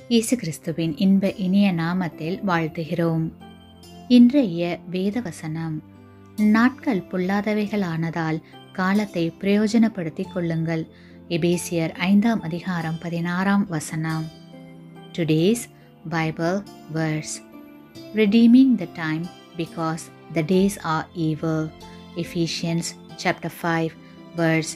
இயேசு கிறிஸ்துவின் இன்ப இனிய நாமத்தில் வாழ்த்துகிறோம் இன்றைய வேத வசனம் நாட்கள் பொல்லாதவைகளானதால் காலத்தை பிரயோஜனப்படுத்திக் கொள்ளுங்கள் எபேசியர் ஐந்தாம் அதிகாரம் பதினாறாம் வசனம் today's Bible verse redeeming the time because the days are evil ephesians chapter 5 verse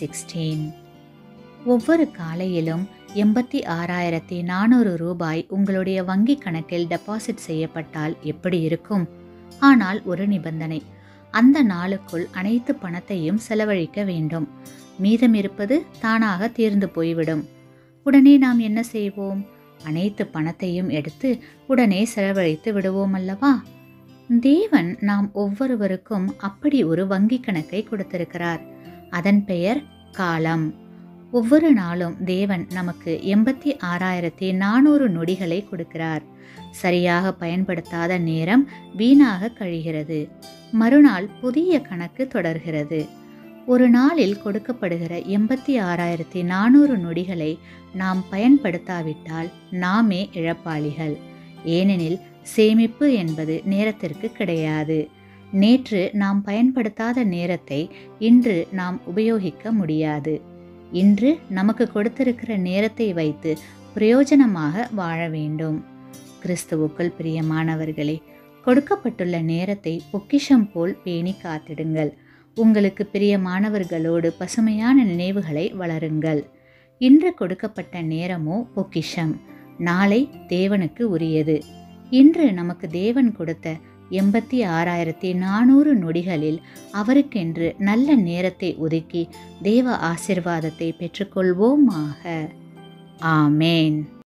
16 ஒவ்வொரு காலையிலும் எண்பத்தி ஆறாயிரத்தி நானூறு ரூபாய் உங்களுடைய வங்கி கணக்கில் டெபாசிட் செய்யப்பட்டால் எப்படி இருக்கும் ஆனால் ஒரு நிபந்தனை அந்த நாளுக்குள் அனைத்து பணத்தையும் செலவழிக்க வேண்டும் மீதம் இருப்பது தானாக தீர்ந்து போய்விடும் உடனே நாம் என்ன செய்வோம் அனைத்து பணத்தையும் எடுத்து உடனே செலவழித்து விடுவோம் அல்லவா தேவன் நாம் ஒவ்வொருவருக்கும் அப்படி ஒரு வங்கி கணக்கை கொடுத்திருக்கிறார் அதன் பெயர் காலம் ஒவ்வொரு நாளும் தேவன் நமக்கு எண்பத்தி ஆறாயிரத்தி நானூறு நொடிகளை கொடுக்கிறார் சரியாக பயன்படுத்தாத நேரம் வீணாக கழிகிறது மறுநாள் புதிய கணக்கு தொடர்கிறது ஒரு நாளில் கொடுக்கப்படுகிற எண்பத்தி ஆறாயிரத்தி நானூறு நொடிகளை நாம் பயன்படுத்தாவிட்டால் நாமே இழப்பாளிகள் ஏனெனில் சேமிப்பு என்பது நேரத்திற்கு கிடையாது நேற்று நாம் பயன்படுத்தாத நேரத்தை இன்று நாம் உபயோகிக்க முடியாது இன்று நமக்கு கொடுத்திருக்கிற நேரத்தை வைத்து பிரயோஜனமாக வாழ வேண்டும் கிறிஸ்துவுக்குள் பிரியமானவர்களே கொடுக்கப்பட்டுள்ள நேரத்தை பொக்கிஷம் போல் பேணி காத்திடுங்கள் உங்களுக்கு பிரியமானவர்களோடு பசுமையான நினைவுகளை வளருங்கள் இன்று கொடுக்கப்பட்ட நேரமோ பொக்கிஷம் நாளை தேவனுக்கு உரியது இன்று நமக்கு தேவன் கொடுத்த எண்பத்தி ஆறாயிரத்தி நானூறு நொடிகளில் அவருக்கென்று நல்ல நேரத்தை ஒதுக்கி தேவ ஆசிர்வாதத்தை பெற்றுக்கொள்வோமாக ஆமேன்